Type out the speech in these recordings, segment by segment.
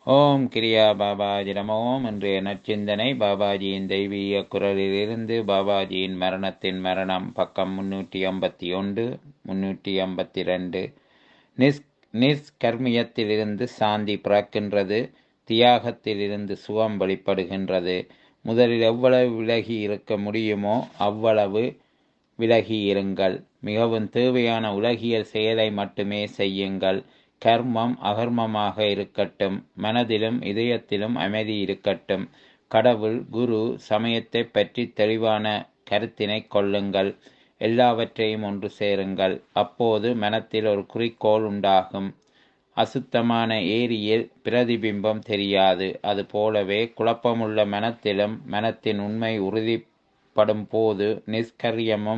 ஓம் கிரியா பாபாஜி நம ஓம் இன்றைய நற்சிந்தனை பாபாஜியின் தெய்வீக குரலிலிருந்து பாபாஜியின் மரணத்தின் மரணம் பக்கம் முன்னூற்றி ஐம்பத்தி ஒன்று முன்னூற்றி ஐம்பத்தி ரெண்டு நிஸ் நிஷ்கர்மியத்திலிருந்து சாந்தி பிறக்கின்றது தியாகத்திலிருந்து சுகம் வெளிப்படுகின்றது முதலில் எவ்வளவு விலகி இருக்க முடியுமோ அவ்வளவு விலகி இருங்கள் மிகவும் தேவையான உலகியல் செயலை மட்டுமே செய்யுங்கள் கர்மம் அகர்மமாக இருக்கட்டும் மனதிலும் இதயத்திலும் அமைதி இருக்கட்டும் கடவுள் குரு சமயத்தை பற்றி தெளிவான கருத்தினை கொள்ளுங்கள் எல்லாவற்றையும் ஒன்று சேருங்கள் அப்போது மனத்தில் ஒரு குறிக்கோள் உண்டாகும் அசுத்தமான ஏரியில் பிரதிபிம்பம் தெரியாது அது போலவே குழப்பமுள்ள மனத்திலும் மனத்தின் உண்மை உறுதிப்படும் போது நிஷ்கரியமும்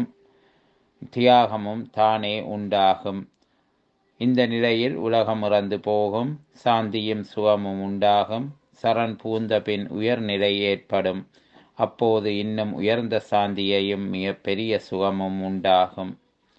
தியாகமும் தானே உண்டாகும் இந்த நிலையில் உலகம் இறந்து போகும் சாந்தியும் சுகமும் உண்டாகும் சரண் பூந்த பின் உயர்நிலை ஏற்படும் அப்போது இன்னும் உயர்ந்த சாந்தியையும் மிக பெரிய சுகமும் உண்டாகும்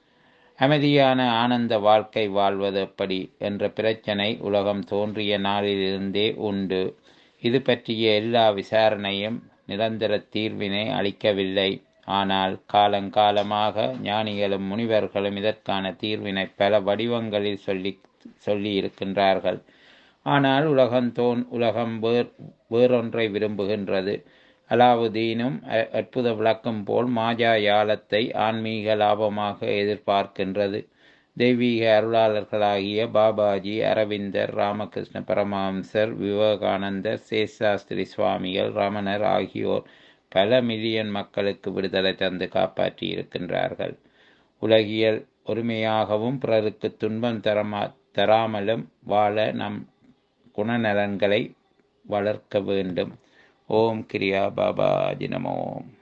அமைதியான ஆனந்த வாழ்க்கை வாழ்வது எப்படி என்ற பிரச்சனை உலகம் தோன்றிய நாளிலிருந்தே உண்டு இது பற்றிய எல்லா விசாரணையும் நிரந்தர தீர்வினை அளிக்கவில்லை ஆனால் காலங்காலமாக ஞானிகளும் முனிவர்களும் இதற்கான தீர்வினை பல வடிவங்களில் சொல்லி சொல்லி இருக்கின்றார்கள் ஆனால் உலகம் தோன் உலகம் வேர் வேறொன்றை விரும்புகின்றது அலாவுதீனும் அற்புத விளக்கம் போல் மாஜா யாலத்தை ஆன்மீக லாபமாக எதிர்பார்க்கின்றது தெய்வீக அருளாளர்களாகிய பாபாஜி அரவிந்தர் ராமகிருஷ்ண பரமஹம்சர் விவேகானந்தர் சேஷாஸ்திரி சுவாமிகள் ரமணர் ஆகியோர் பல மில்லியன் மக்களுக்கு விடுதலை தந்து காப்பாற்றி இருக்கின்றார்கள் உலகியல் ஒருமையாகவும் பிறருக்கு துன்பம் தரமா தராமலும் வாழ நம் குணநலன்களை வளர்க்க வேண்டும் ஓம் கிரியா பாபா நமோம்